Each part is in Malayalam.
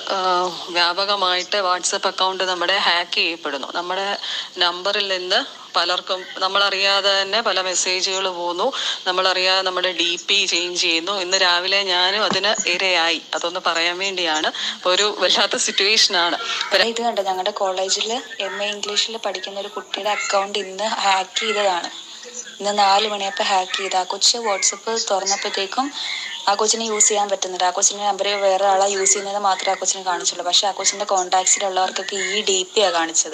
ആ, വ്യാപകമായിട്ട് വാട്സപ്പ് അക്കൗണ്ട് നമ്മുടെ ഹാക്ക് ചെയ്യപ്പെടുന്നു നമ്മുടെ നമ്പറിൽ നിന്ന് പലർക്കും നമ്മളറിയാതെ തന്നെ പല മെസ്സേജുകൾ പോകുന്നു നമ്മളറിയാതെ നമ്മുടെ ഡി പി ചേഞ്ച് ചെയ്യുന്നു ഇന്ന് രാവിലെ ഞാനും അതിന് ഇരയായി അതൊന്ന് പറയാൻ വേണ്ടിയാണ് അപ്പോൾ ഒരു വല്ലാത്ത സിറ്റുവേഷനാണ് ഇത് കണ്ടോ ഞങ്ങളുടെ കോളേജിൽ എം എ ഇംഗ്ലീഷിൽ പഠിക്കുന്ന ഒരു കുട്ടിയുടെ അക്കൗണ്ട് ഇന്ന് ഹാക്ക് ചെയ്തതാണ് ഇന്ന് നാല് മണിയപ്പോൾ ഹാക്ക് ചെയ്ത് ആ കൊച്ച് വാട്സപ്പ് തുറന്നപ്പോഴത്തേക്കും ആ കൊച്ചിനെ യൂസ് ചെയ്യാൻ പറ്റുന്നില്ല ആ കൊച്ചിൻ്റെ നമ്പർ വേറെ ആളാ യൂസ് ചെയ്യുന്നത് മാത്രമേ ആ കൊച്ചിന് കാണിച്ചുള്ളൂ പക്ഷെ ആ കൊച്ചിൻ്റെ കോൺടാക്ട്സിലുള്ളവർക്കൊക്കെ ഈ ഡി പി ആണ് കാണിച്ചത്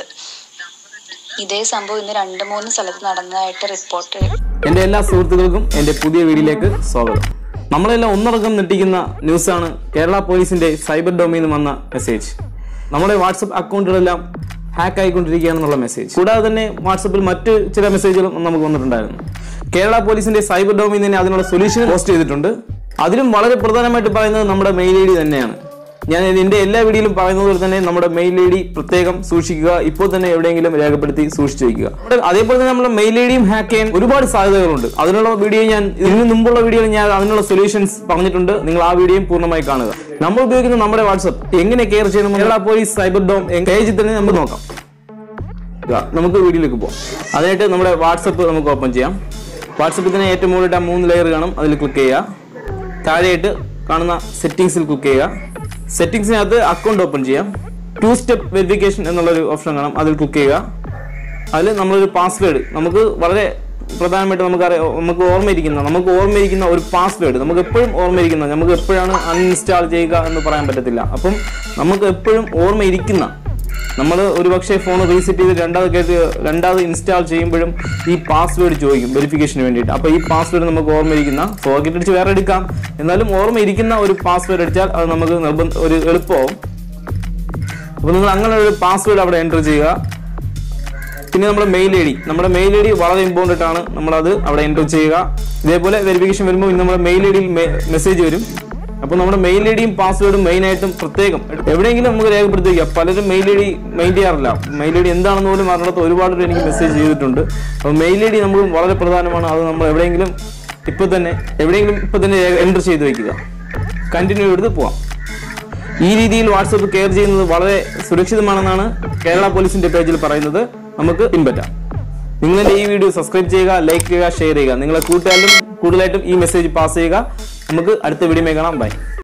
ഇതേ സംഭവം ഇന്ന് രണ്ട് മൂന്ന് സ്ഥലത്ത് നടന്നതായിട്ട് റിപ്പോർട്ട് എൻ്റെ എല്ലാ സുഹൃത്തുക്കൾക്കും എൻ്റെ പുതിയ വീഡിയോയിലേക്ക് സ്വാഗതം നമ്മളെല്ലാം ഒന്നടങ്കം ഞെട്ടിക്കുന്ന ന്യൂസാണ് കേരള പോലീസിന്റെ സൈബർ ഡൊമയിൽ നിന്ന് വന്ന മെസ്സേജ് നമ്മുടെ വാട്സപ്പ് അക്കൗണ്ടുകളെല്ലാം ഹാക്ക് ആയിക്കൊണ്ടിരിക്കുകയാണെന്നുള്ള മെസ്സേജ് കൂടാതെ തന്നെ വാട്സപ്പിൽ മറ്റ് ചില മെസ്സേജുകളും നമുക്ക് വന്നിട്ടുണ്ടായിരുന്നു കേരള പോലീസിന്റെ സൈബർ ഡൊമയിൽ തന്നെ അതിനുള്ള സൊല്യൂഷൻ പോസ്റ്റ് ചെയ്തിട്ടുണ്ട് അതിലും വളരെ പ്രധാനമായിട്ട് പറയുന്നത് നമ്മുടെ മെയിൽ ഐ ഡി തന്നെയാണ് ഞാൻ എൻ്റെ എല്ലാ വീഡിയോയിലും പറയുന്നത് പോലെ തന്നെ നമ്മുടെ മെയിൽ ഐ ഡി പ്രത്യേകം സൂക്ഷിക്കുക ഇപ്പോൾ തന്നെ എവിടെയെങ്കിലും രേഖപ്പെടുത്തി സൂക്ഷിച്ചു വയ്ക്കുക അവിടെ അതേപോലെ തന്നെ നമ്മുടെ മെയിൽ ഐ ഡിയും ഹാക്ക് ചെയ്യാൻ ഒരുപാട് സാധ്യതകളുണ്ട് അതിനുള്ള വീഡിയോ ഞാൻ ഇതിന് മുമ്പുള്ള വീഡിയോയിൽ ഞാൻ അതിനുള്ള സൊല്യൂഷൻസ് പറഞ്ഞിട്ടുണ്ട് നിങ്ങൾ ആ വീഡിയോയും പൂർണ്ണമായി കാണുക നമ്മൾ ഉപയോഗിക്കുന്ന നമ്മുടെ വാട്സപ്പ് എങ്ങനെ കെയർ ചെയ്യണം കേരള പോലീസ് സൈബർ ഡോം പേജിൽ തന്നെ നമുക്ക് നോക്കാം ഇതാ, നമുക്ക് വീഡിയോയിലേക്ക് പോകാം അതിനായിട്ട് നമ്മുടെ വാട്സപ്പ് നമുക്ക് ഓപ്പൺ ചെയ്യാം വാട്സപ്പിൽ തന്നെ ഏറ്റവും മുകളിലിട്ട് ആ മൂന്ന് ലെയർ കാണും അതിൽ ക്ലിക്ക് ചെയ്യുക താഴെയായിട്ട് കാണുന്ന സെറ്റിംഗ്സിൽ ക്ലിക്ക് ചെയ്യുക സെറ്റിംഗ്സിനകത്ത് അക്കൗണ്ട് ഓപ്പൺ ചെയ്യാം ടു സ്റ്റെപ്പ് വെരിഫിക്കേഷൻ എന്നുള്ളൊരു ഓപ്ഷൻ കാണാം അതിൽ ക്ലിക്ക് ചെയ്യുക അതിൽ നമ്മളൊരു പാസ്വേഡ് നമുക്ക് വളരെ പ്രധാനമായിട്ട് നമുക്കറിയാം നമുക്ക് ഓർമ്മയിരിക്കുന്ന നമുക്ക് ഓർമ്മയിരിക്കുന്ന ഒരു പാസ്വേഡ് നമുക്ക് എപ്പോഴും ഓർമ്മയിരിക്കുന്ന നമുക്ക് എപ്പോഴാണ് അൺഇൻസ്റ്റാൾ ചെയ്യുക എന്ന് പറയാൻ പറ്റത്തില്ല അപ്പം നമുക്ക് എപ്പോഴും ഓർമ്മയിരിക്കുന്ന നമ്മൾ ഒരു പക്ഷേ ഫോൺ റീസെറ്റ് ചെയ്ത് രണ്ടാമത് കേട്ട് രണ്ടാമത് ഇൻസ്റ്റാൾ ചെയ്യുമ്പോഴും ഈ പാസ്വേഡ് ചോദിക്കും വെരിഫിക്കേഷന് വേണ്ടിയിട്ട് അപ്പോൾ ഈ പാസ്വേഡ് നമുക്ക് ഓർമ്മയിരിക്കുന്ന ഫോർഗറ്റ് അടിച്ച് വേറെ എടുക്കാം എന്നാലും ഓർമ്മയിരിക്കുന്ന ഒരു പാസ്വേഡ് അടിച്ചാൽ അത് നമുക്ക് നിർബന്ധ ഒരു എളുപ്പമാവും അപ്പോൾ നിങ്ങൾ അങ്ങനെ ഒരു പാസ്വേഡ് അവിടെ എൻ്റർ ചെയ്യുക പിന്നെ നമ്മുടെ മെയിൽ ഐ ഡി നമ്മുടെ മെയിൽ ഐ ഡി വളരെ ഇമ്പോർട്ടൻ്റ് ആണ് നമ്മളത് അവിടെ എൻ്റർ ചെയ്യുക ഇതേപോലെ വെരിഫിക്കേഷൻ വരുമ്പോൾ ഇന്ന് നമ്മുടെ മെയിൽ ഐ ഡിയിൽ മെസ്സേജ് വരും അപ്പോൾ നമ്മുടെ മെയിൽ ഐ ഡിയും പാസ്വേഡും മെയിനായിട്ടും പ്രത്യേകം എവിടെയെങ്കിലും നമുക്ക് രേഖപ്പെടുത്തി വയ്ക്കാം പലരും മെയിൽ ഐ ഡി മെയിൻ ചെയ്യാറില്ല മെയിൽ ഐ ഡി എന്താണെന്ന് പോലും അറിഞ്ഞിടത്ത് ഒരുപാട് പേര് എനിക്ക് മെസ്സേജ് ചെയ്തിട്ടുണ്ട് അപ്പോൾ മെയിൽ ഐ ഡി നമുക്ക് വളരെ പ്രധാനമാണ് അത് നമ്മൾ എവിടെയെങ്കിലും ഇപ്പോൾ തന്നെ എവിടെയെങ്കിലും ഇപ്പോൾ തന്നെ എൻ്റർ ചെയ്ത് വയ്ക്കുക കണ്ടിന്യൂ എടുത്ത് പോവാം ഈ രീതിയിൽ വാട്സപ്പ് കെയർ ചെയ്യുന്നത് വളരെ സുരക്ഷിതമാണെന്നാണ് കേരള പോലീസിന്റെ പേജിൽ പറയുന്നത് നമുക്ക് പിൻപറ്റാം നിങ്ങൾ എൻ്റെ ഈ വീഡിയോ സബ്സ്ക്രൈബ് ചെയ്യുക ലൈക്ക് ചെയ്യുക ഷെയർ ചെയ്യുക നിങ്ങളെ കൂട്ടുകാരിലും കൂടുതലായിട്ടും ഈ മെസ്സേജ് പാസ് ചെയ്യുക നമുക്ക് അടുത്ത വീഡിയോ കാണാം ബൈ